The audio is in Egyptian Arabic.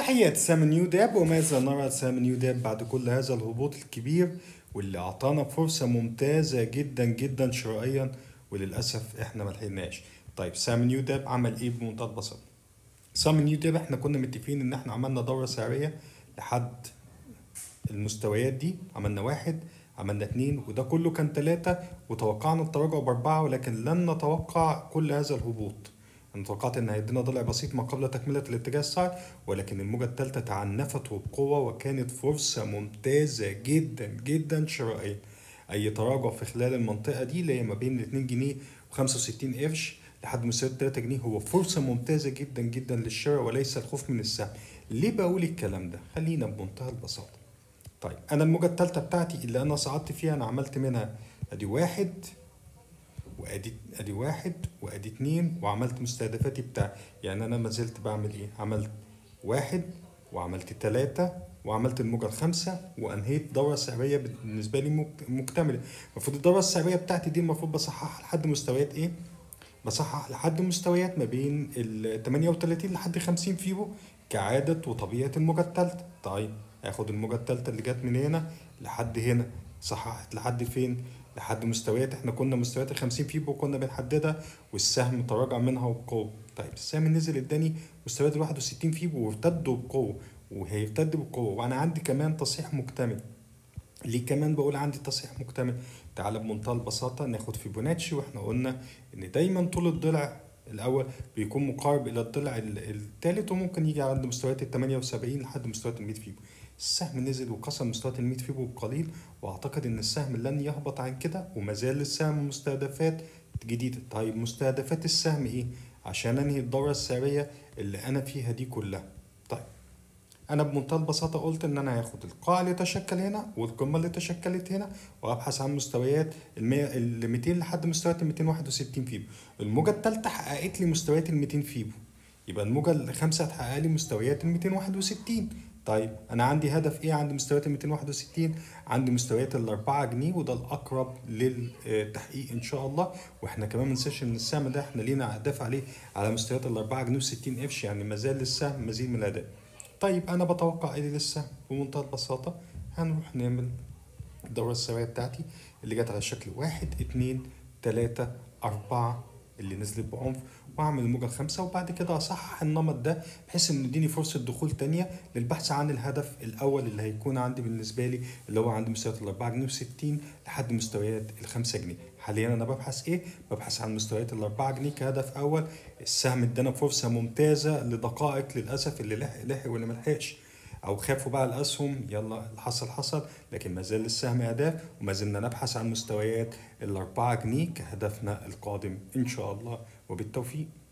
تحيات سام نيو داب وماذا نرى سام نيو داب بعد كل هذا الهبوط الكبير واللي اعطانا فرصة ممتازة جدا جدا شرائيا وللأسف احنا ملحقناش طيب سام نيو داب عمل ايه بمنتهى البساطة سام نيو داب احنا كنا متفقين ان احنا عملنا دورة سعرية لحد المستويات دي عملنا واحد عملنا اتنين وده كله كان تلاتة وتوقعنا التراجع بأربعة ولكن لن نتوقع كل هذا الهبوط أنا توقعت إن هيدينا ضلع بسيط ما قبل تكملة الاتجاه الصاعد ولكن الموجة التالتة تعنفت وبقوة وكانت فرصة ممتازة جدا جدا شرائيا أي تراجع في خلال المنطقة دي اللي هي ما بين 2 جنيه و65 قرش لحد مستوى 3 جنيه هو فرصة ممتازة جدا جدا للشراء وليس الخوف من السهم ليه بقول الكلام ده؟ خلينا بمنتهى البساطة طيب انا الموجه الثالثه بتاعتي اللي انا صعدت فيها انا عملت منها ادي واحد وادي ادي واحد وادي اتنين وعملت مستهدفاتي بتاع يعني انا ما زلت بعمل ايه عملت واحد وعملت تلاتة وعملت الموجة الخامسة وأنهيت دورة سعرية بالنسبة لي مك- مكتملة المفروض الدورة السعرية بتاعتي دي المفروض بصححها لحد مستويات إيه؟ بصحح لحد مستويات ما بين ال 38 لحد 50 فيبو كعادة وطبيعة الموجة التالتة طيب هاخد الموجة التالتة اللي جت من هنا لحد هنا صححت لحد فين؟ لحد مستويات احنا كنا مستويات ال 50 فيبو كنا بنحددها والسهم تراجع منها وبقوة طيب السهم نزل اداني مستويات ال 61 فيبو وارتدوا بقوة وهيرتد بقوة وانا عندي كمان تصحيح مكتمل ليه كمان بقول عندي تصحيح مكتمل تعالى بمنتهى البساطة ناخد فيبوناتشي واحنا قلنا ان دايما طول الضلع الاول بيكون مقارب الى الضلع ال- التالت وممكن يجي عند مستويات ال 78 لحد مستويات ال 100 فيبو السهم نزل وكسر مستويات ال 100 فيبو بقليل واعتقد ان السهم لن يهبط عن كده وما زال السهم مستهدفات جديدة طيب مستهدفات السهم ايه عشان انهي الدورة السعرية اللي انا فيها دي كلها طيب انا بمنتهى البساطه قلت ان انا هاخد القاع اللي تشكل هنا والقمه اللي تشكلت هنا وابحث عن مستويات ال 100 ال 200 لحد مستويات ال 261 فيبو الموجه الثالثه حققت لي مستويات ال 200 فيبو يبقى الموجه الخامسه هتحقق لي مستويات ال 261 طيب انا عندي هدف ايه عند مستويات ال 261 عندي مستويات ال 4 جنيه وده الاقرب للتحقيق ان شاء الله واحنا كمان ما ننساش ان السهم ده احنا لينا اهداف عليه على مستويات ال 4 جنيه و60 قرش يعني ما زال للسهم مزيد من الاداء طيب انا بتوقع ايه للسهم بمنتهى البساطه هنروح نعمل الدورة السرية بتاعتي اللي جت على شكل واحد اتنين تلاتة أربعة اللي نزلت بعنف وأعمل الموجة الخامسة وبعد كده أصحح النمط ده بحيث إنه يديني فرصة دخول تانية للبحث عن الهدف الأول اللي هيكون عندي بالنسبة لي اللي هو عند مستويات الأربعة جنيه وستين لحد مستويات الخمسة جنيه حاليا أنا ببحث إيه؟ ببحث عن مستويات الأربعة جنيه كهدف أول السهم ادانا فرصة ممتازة لدقائق للأسف اللي لحق لحق واللي ملحقش او خافوا بقى الاسهم يلا اللي حصل حصل لكن ما زال السهم اهداف وما زلنا نبحث عن مستويات الأربعة جنيه كهدفنا القادم ان شاء الله وبالتوفيق